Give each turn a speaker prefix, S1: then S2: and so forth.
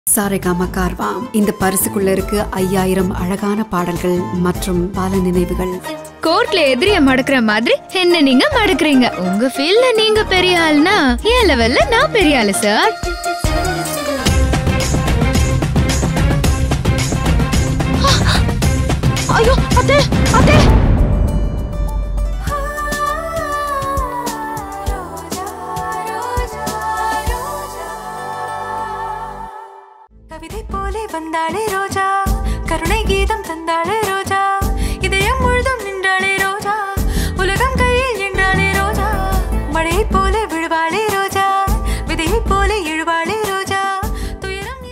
S1: சாரேகாமா கார்வாம் இந்த பரிசுக்குள்ள இருக்கு ஐயாயிரம் அழகான பாடல்கள் மற்றும் பல நினைவுகள்
S2: கோர்ட்ல எதிரிய மடக்குற மாதிரி என்ன நீங்க மடக்குறீங்க உங்க ஃபீல்ட்ல நீங்க பெரிய ஆள்னா என் லெவல்ல நான் பெரிய ஆளு சார் ஐயோ அத்தே அத்தே
S3: கவிதை போலே வந்தாளே ரோஜா கருணை கீதம் தந்தாளே ரோஜா இதயம் முழுதும் நின்றாளே ரோஜா உலகம் கையில் நின்றாளே ரோஜா மழை போலே